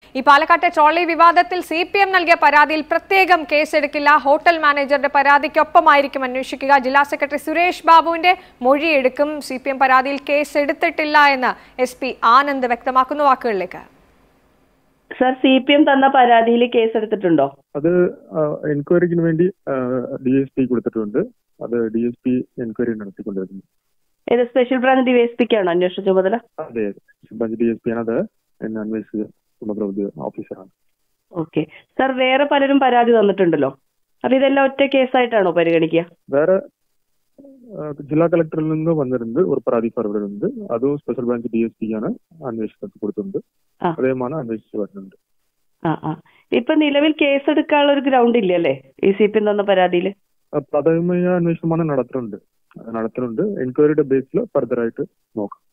ഈ പാലക്കാട്ടെ ട്രോളി വിവാദത്തിൽ സി പി എം നൽകിയ പരാതിയിൽ പ്രത്യേകം കേസെടുക്കില്ല ഹോട്ടൽ മാനേജറുടെ പരാതിക്കൊപ്പമായിരിക്കും അന്വേഷിക്കുക ജില്ലാ സെക്രട്ടറി സുരേഷ് ബാബുവിന്റെ മൊഴിയെടുക്കും സി പി എം പരാതിയിൽ കേസെടുത്തിട്ടില്ല എന്ന് എസ് പി ആനന്ദ് വ്യക്തമാക്കുന്ന വാക്കുകളിലേക്ക് സർ സി പി എം തന്ന പരാതിയിൽ കേസെടുത്തിട്ടുണ്ടോ അത് എൻക്വയറിക്ക് വേണ്ടി ഡി എസ് പി കൊടുത്തിട്ടുണ്ട് അത് ഡി എസ് പി എൻക്വയറി നടത്തിക്കൊണ്ടിരിക്കുന്നു ഏത് സ്പെഷ്യൽ ബ്രാഞ്ച് ഡിവൈഎസ്പിക്കാണോ അന്വേഷണ ചുമതല അതെ സിബാജ് ഡി എസ് പി ആണ് അത് എന്നെ അന്വേഷിച്ച ചുമതല ഉദ്യോഗ ഓഫീസറാണ് ഓക്കെ സർ വേറെ പലരും പരാതി തന്നിട്ടുണ്ടല്ലോ അപ്പൊ ഇതെല്ലാം ഒറ്റ കേസായിട്ടാണോ പരിഗണിക്കുക വേറെ ആ, ജില്ലാ കളക്ടറിൽ നിന്ന് വന്നിട്ടുണ്ട് ഒരു പരാതി ഫോർവേഡ് ഉണ്ട് അതും special branch D S P ആണ് അന്വേഷിച്ചു കൊടുത്തിട്ടുണ്ട് ആ. അദ്ദേഹമാണ് അന്വേഷിച്ച് വരുന്നുണ്ട് ആ ആ ഇപ്പൊ നിലവിൽ കേസെടുക്കാനുള്ള ഒരു ഗ്രൗണ്ട് ഇല്ല അല്ലേ ഈ സി പി എം തന്ന പരാതിയിൽ ആ, പ്രാഥമിക അന്വേഷണമാണ് നടത്തുന്നുണ്ട് അത് നടത്തുന്നുണ്ട് എൻക്വയറിയുടെ ബേസിൽ ഫർദർ ആയിട്ട് നോക്കാം